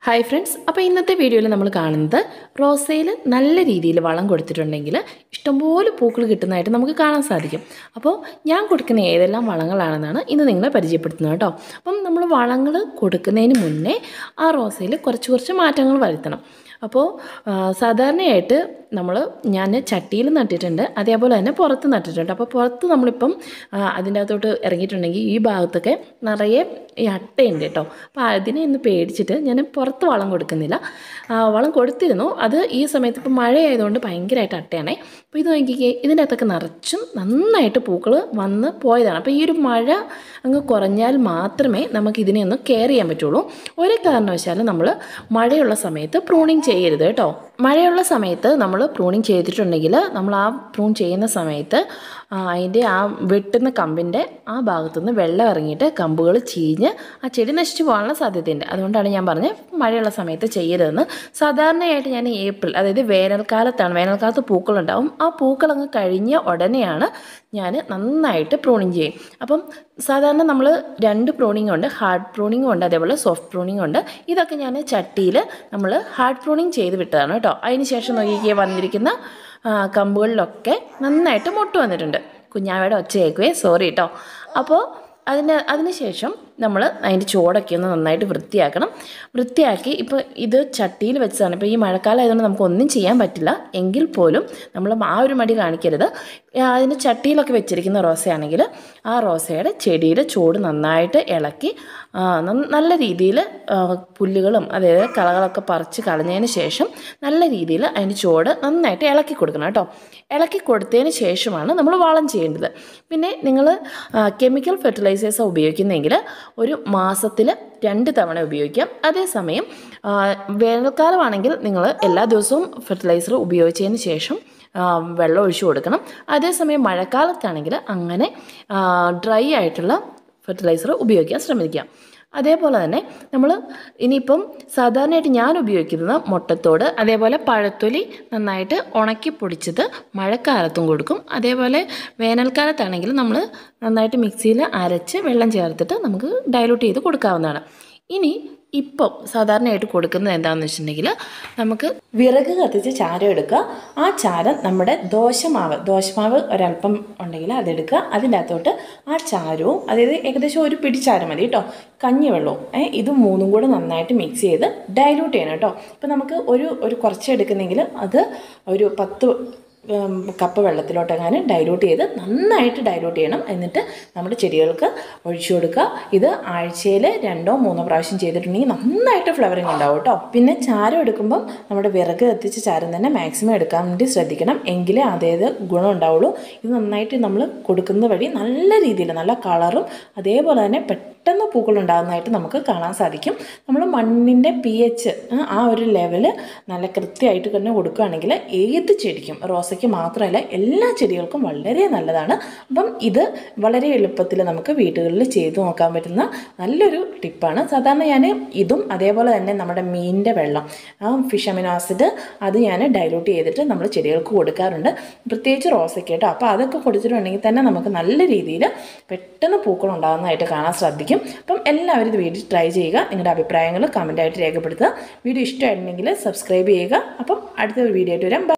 Hi friends അപ്പോൾ ഇന്നത്തെ വീഡിയോയിൽ നമ്മൾ കാണുന്നത് റോസയിൽ നല്ല രീതിയിൽ വളം കൊടുത്തിട്ടുണ്ടെങ്കിൽ ഇഷ്ടംപോലെ പൂക്കൾ കിട്ടുന്നതായിട്ട് നമുക്ക് കാണാൻ സാധിക്കും അപ്പോൾ ഞാൻ കൊടുക്കുന്ന ഏതെല്ലാം വളങ്ങളാണെന്നാണ് ഇന്ന് നിങ്ങളെ പരിചയപ്പെടുത്തുന്നത് കേട്ടോ അപ്പം നമ്മൾ വളങ്ങൾ കൊടുക്കുന്നതിന് മുന്നേ ആ റോസയിൽ കുറച്ച് കുറച്ച് മാറ്റങ്ങൾ വരുത്തണം അപ്പോൾ ആ, സാധാരണയായിട്ട് നമ്മൾ ഞാൻ ചട്ടിയിൽ നട്ടിട്ടുണ്ട് അതേപോലെ തന്നെ പുറത്ത് നട്ടിട്ടുണ്ട് അപ്പോൾ പുറത്ത് നമ്മളിപ്പം ആ, അതിൻ്റെ അകത്തോട്ട് ഇറങ്ങിയിട്ടുണ്ടെങ്കിൽ ഈ ഭാഗത്തൊക്കെ നിറയെ ഈ അട്ടയുണ്ട് കേട്ടോ അപ്പോൾ അതിനെ ഒന്ന് പേടിച്ചിട്ട് ഞാൻ പുറത്ത് വളം കൊടുക്കുന്നില്ല ആ, വളം കൊടുത്തിരുന്നു അത് ഈ സമയത്ത് ഇപ്പം മഴയായതുകൊണ്ട് ഭയങ്കരമായിട്ട് അട്ടയാണേ അപ്പോൾ ഇത് നോക്കിക്കേ ഇതിൻ്റെ അകത്തൊക്കെ നിറച്ചും നന്നായിട്ട് പൂക്കൾ വന്ന് പോയതാണ് അപ്പോൾ ഈ ഒരു മഴ അങ്ങ് കുറഞ്ഞാൽ മാത്രമേ നമുക്ക് ഇതിനെ ഒന്ന് കെയർ ചെയ്യാൻ പറ്റുള്ളൂ ഒരു കാരണവശാലും നമ്മൾ മഴയുള്ള സമയത്ത് പ്രൂണിങ് ചെയ്യരുത് കേട്ടോ മഴയുള്ള സമയത്ത് നമ്മൾ പ്രൂണിങ് ചെയ്തിട്ടുണ്ടെങ്കിൽ നമ്മൾ ആ പ്രൂൺ ചെയ്യുന്ന സമയത്ത് ആ, അതിൻ്റെ ആ വെട്ടുന്ന കമ്പിൻ്റെ ആ ഭാഗത്തുനിന്ന് വെള്ളം ഇറങ്ങിയിട്ട് കമ്പുകൾ ചീഞ്ഞ് ആ ചെടി നശിച്ചു പോകാനുള്ള സാധ്യതയുണ്ട് അതുകൊണ്ടാണ് ഞാൻ പറഞ്ഞത് മഴയുള്ള സമയത്ത് ചെയ്യരുതെന്ന് സാധാരണയായിട്ട് ഞാൻ ഏപ്രിൽ അതായത് വേനൽക്കാലത്താണ് വേനൽക്കാലത്ത് പൂക്കളുണ്ടാവും ആ പൂക്കൾ അങ്ങ് കഴിഞ്ഞ ഉടനെയാണ് ഞാൻ നന്നായിട്ട് പ്രൂണിങ് ചെയ്യും അപ്പം സാധാരണ നമ്മൾ രണ്ട് പ്രൂണിങ് ഉണ്ട് ഹാർഡ് പ്രൂണിങ് ഉണ്ട് അതേപോലെ സോഫ്റ്റ് പ്രൂണിങ് ഉണ്ട് ഇതൊക്കെ ഞാൻ ചട്ടിയിൽ നമ്മൾ ഹാർഡ് പ്രൂണിങ് ചെയ്ത് വിട്ടതാണ് കേട്ടോ അതിന് ശേഷം നോക്കിക്കേ വന്നിരിക്കുന്ന ആ, കമ്പുകളിലൊക്കെ നന്നായിട്ട് മുട്ട് വന്നിട്ടുണ്ട് കുഞ്ഞാവയുടെ ഒച്ച കേൾക്കുവേ സോറി കേട്ടോ അപ്പോൾ അതിന് അതിന് ശേഷം നമ്മൾ അതിൻ്റെ ചോടൊക്കെ ഒന്ന് നന്നായിട്ട് വൃത്തിയാക്കണം വൃത്തിയാക്കി ഇപ്പോൾ ഇത് ചട്ടിയിൽ വെച്ചതാണ് ഇപ്പോൾ ഈ മഴക്കാലം ആയതുകൊണ്ട് നമുക്ക് ഒന്നും ചെയ്യാൻ പറ്റില്ല എങ്കിൽ പോലും നമ്മൾ ആ ഒരു മടി കാണിക്കരുത് ആ, അതിന് ചട്ടിയിലൊക്കെ വെച്ചിരിക്കുന്ന റോസയാണെങ്കിൽ ആ റോസയുടെ ചെടിയുടെ ചോട് നന്നായിട്ട് ഇളക്കി ആ, നന്ന- നല്ല രീതിയിൽ പുല്ലുകളും അതായത് കളകളൊക്കെ പറിച്ച് കളഞ്ഞതിന് ശേഷം നല്ല രീതിയിൽ അതിൻ്റെ ചോട് നന്നായിട്ട് ഇളക്കി കൊടുക്കണം കേട്ടോ ഇളക്കി കൊടുത്തതിന് ശേഷമാണ് നമ്മൾ വളം ചെയ്യേണ്ടത് പിന്നെ നിങ്ങൾ കെമിക്കൽ ഫെർട്ടിലൈസേഴ്സ് ഉപയോഗിക്കുന്നെങ്കിൽ ഒരു മാസത്തിൽ രണ്ട് തവണ ഉപയോഗിക്കാം അതേസമയം ആ, വേനൽക്കാലമാണെങ്കിൽ നിങ്ങൾ എല്ലാ ദിവസവും ഫെർട്ടിലൈസർ ഉപയോഗിച്ചതിന് ശേഷം ആ, വെള്ളം ഒഴിച്ചു കൊടുക്കണം അതേസമയം മഴക്കാലത്താണെങ്കിൽ അങ്ങനെ ഡ്രൈ ആയിട്ടുള്ള ഫെർട്ടിലൈസർ ഉപയോഗിക്കാൻ ശ്രമിക്കാം അതേപോലെ തന്നെ നമ്മൾ ഇനിയിപ്പം സാധാരണയായിട്ട് ഞാൻ ഉപയോഗിക്കുന്നത് മുട്ടത്തോട് അതേപോലെ പഴത്തൊലി നന്നായിട്ട് ഉണക്കി പൊടിച്ചത് മഴക്കാലത്തും കൊടുക്കും അതേപോലെ വേനൽക്കാലത്താണെങ്കിൽ നമ്മൾ നന്നായിട്ട് മിക്സിയിൽ അരച്ച് വെള്ളം ചേർത്തിട്ട് നമുക്ക് ഡയലൂട്ട് ചെയ്ത് കൊടുക്കാവുന്നതാണ് ഇനി ഇപ്പം സാധാരണയായിട്ട് കൊടുക്കുന്നത് എന്താണെന്ന് വെച്ചിട്ടുണ്ടെങ്കിൽ നമുക്ക് വിറക് കത്തിച്ച് ചാരം എടുക്കുക ആ ചാരം നമ്മുടെ ദോശമാവ് ദോശമാവ് ഒരല്പം ഉണ്ടെങ്കിൽ അതെടുക്കുക അതിൻ്റെ അകത്തോട്ട് ആ ചാരവും അതായത് ഏകദേശം ഒരു പിടി ചാരം മതി കേട്ടോ കഞ്ഞിവെള്ളവും ഏ, ഇത് മൂന്നും കൂടെ നന്നായിട്ട് മിക്സ് ചെയ്ത് ഡയലൂട്ട് ചെയ്യണം കേട്ടോ ഇപ്പം നമുക്ക് ഒരു ഒരു കുറച്ച് എടുക്കുന്നെങ്കിൽ അത് ഒരു പത്ത് ഉം, കപ്പ് വെള്ളത്തിലോട്ടെങ്ങാനും ഡൈലൂട്ട് ചെയ്ത് നന്നായിട്ട് ഡൈലൂട്ട് ചെയ്യണം എന്നിട്ട് നമ്മുടെ ചെടികൾക്ക് ഒഴിച്ചു കൊടുക്കുക ഇത് ആഴ്ചയിൽ രണ്ടോ മൂന്നോ പ്രാവശ്യം ചെയ്തിട്ടുണ്ടെങ്കിൽ നന്നായിട്ട് ഫ്ലവറിങ് ഉണ്ടാവും കേട്ടോ പിന്നെ ചാരം എടുക്കുമ്പം നമ്മുടെ വിറക് കത്തിച്ച് ചാരം തന്നെ മാക്സിമം എടുക്കാൻ വേണ്ടി ശ്രദ്ധിക്കണം എങ്കിലേ അതേത് ഗുണം ഉണ്ടാവുള്ളൂ ഇത് നന്നായിട്ട് നമ്മൾ കൊടുക്കുന്ന വഴി നല്ല രീതിയിൽ നല്ല കളറും അതേപോലെ തന്നെ പെട്ടെന്ന് പൂക്കൾ ഉണ്ടാകുന്നതായിട്ട് നമുക്ക് കാണാൻ സാധിക്കും നമ്മൾ മണ്ണിൻ്റെ പി എച്ച് ആ ഒരു ലെവല് നല്ല കൃത്യമായിട്ട് തന്നെ കൊടുക്കുകയാണെങ്കിൽ ഏത് ചെടിക്കും റോസയ്ക്ക് മാത്രമല്ല എല്ലാ ചെടികൾക്കും വളരെ നല്ലതാണ് അപ്പം ഇത് വളരെ എളുപ്പത്തിൽ നമുക്ക് വീടുകളിൽ ചെയ്തു നോക്കാൻ പറ്റുന്ന നല്ലൊരു ടിപ്പാണ് സാധാരണ ഞാൻ ഇതും അതേപോലെ തന്നെ നമ്മുടെ മീനിൻ്റെ വെള്ളം ആ ഫിഷ് അമിനോ ആസിഡ് അത് ഞാൻ ഡൈലൂട്ട് ചെയ്തിട്ട് നമ്മൾ ചെടികൾക്ക് കൊടുക്കാറുണ്ട് പ്രത്യേകിച്ച് റോസയ്ക്ക് കേട്ടോ അപ്പോൾ അതൊക്കെ കൊടുത്തിട്ടുണ്ടെങ്കിൽ തന്നെ നമുക്ക് നല്ല രീതിയിൽ പെട്ടെന്ന് പൂക്കൾ ഉണ്ടാകുന്നതായിട്ട് കാണാൻ സാധിക്കും അപ്പം എല്ലാവരും ഇത് വീഡിയോ ട്രൈ ചെയ്യുക നിങ്ങളുടെ അഭിപ്രായങ്ങൾ കമൻറ്റായിട്ട് രേഖപ്പെടുത്തുക വീഡിയോ ഇഷ്ടമായിട്ടുണ്ടെങ്കിൽ സബ്സ്ക്രൈബ് ചെയ്യുക അപ്പം അടുത്ത ഒരു വീഡിയോ ആയിട്ട് വരാം Bye.